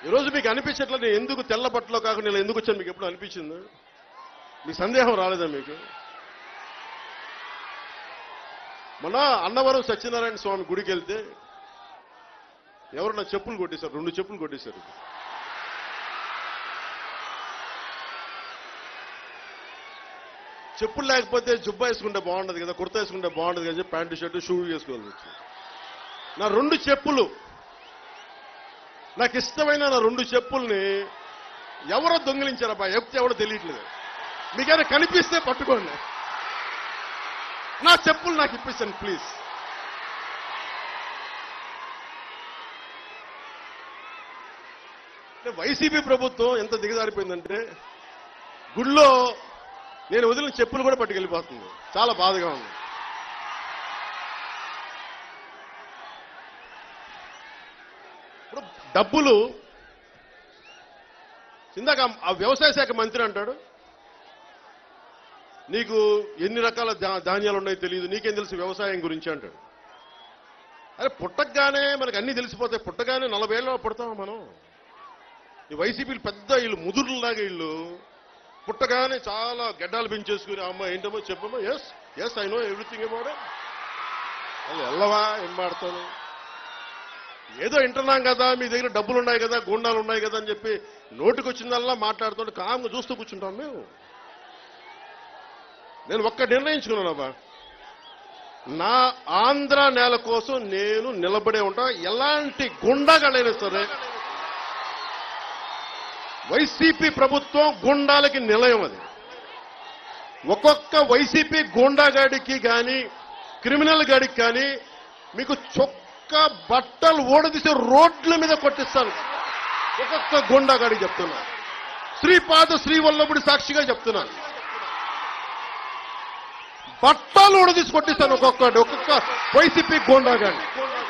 ఈరోజు మీకు అనిపించట్లే నేను ఎందుకు తెల్ల బట్టలో కాకుండా నేను ఎందుకు వచ్చాను మీకు ఎప్పుడు అనిపించింది మీ సందేహం రాలేదా మీకు మొన్న అన్నవరం సత్యనారాయణ స్వామి గుడికి వెళ్తే ఎవరు నా చెప్పులు కొట్టేశారు రెండు చెప్పులు కొట్టేశారు చెప్పులు లేకపోతే జుబ్బా వేసుకుంటే బాగుండదు కదా కుర్తా వేసుకుంటే బాగుండదు కదా చెప్పి ప్యాంటు షర్టు షూ వేసుకోవాలి వచ్చి నా రెండు చెప్పులు నాకు ఇష్టమైన నా రెండు చెప్పుల్ని ఎవరో దొంగిలించారబ్బా ఎప్పుడు ఎవడో తెలియట్లేదు మీకైనా కనిపిస్తే పట్టుకోండి నా చెప్పులు నాకు ఇప్పిస్తాను ప్లీజ్ అంటే వైసీపీ ప్రభుత్వం ఎంత దిగజారిపోయిందంటే గుళ్ళో నేను వదిలిన చెప్పులు కూడా పట్టుకెళ్ళిపోతుంది చాలా బాధగా ఉంది ఇప్పుడు డబ్బులు ఇందాక ఆ వ్యవసాయ శాఖ మంత్రి అంటాడు నీకు ఎన్ని రకాల ధా- ధాన్యాలు ఉన్నాయో తెలియదు నీకేం తెలుసు వ్యవసాయం గురించి అంటాడు అరే పుట్టగానే మనకు అన్ని తెలిసిపోతాయి పుట్టగానే నలభై ఏళ్ళలో పుడతామా మనం ఈ వైసీపీలు పెద్ద వీళ్ళు ముదురులాగా వీళ్ళు పుట్టగానే చాలా గడ్డాలు పెంచేసుకుని అమ్మ ఏంటమ్మో చెప్పమ్మా yes yes I know everything about వాళ్ళు వెళ్ళవా ఏం మాడతాను ఏదో వింటున్నాం కదా మీ దగ్గర డబ్బులు ఉన్నాయి కదా గుండాలు ఉన్నాయి కదా అని చెప్పి నోటికి వచ్చిందల్లా మాట్లాడుతుంటే కామ్గా చూస్తూ కూర్చుంటాం మేము నేను ఒక్క నిర్ణయించుకున్నానబ్బా నా ఆంధ్ర నేల కోసం నేను నిలబడే ఉంటా ఎలాంటి గుండాగాలైనా సరే వైసీపీ ప్రభుత్వం గుండాలకి నిలయం అది ఒక్కొక్క వైసీపీ గూండాగాడికి కానీ క్రిమినల్ గాడికి కానీ మీకు చొక్క బట్టలు ఓడదీసి రోడ్ల మీద కొట్టిస్తాను ఒక్కొక్క గూండాగాడికి చెప్తున్నా శ్రీపాద శ్రీవల్లభుడి సాక్షిగా చెప్తున్నాను బట్టలు ఓడదీసి కొట్టిస్తాను ఒక్కొక్కటి ఒక్కొక్క వైసీపీ గూండాగాడిని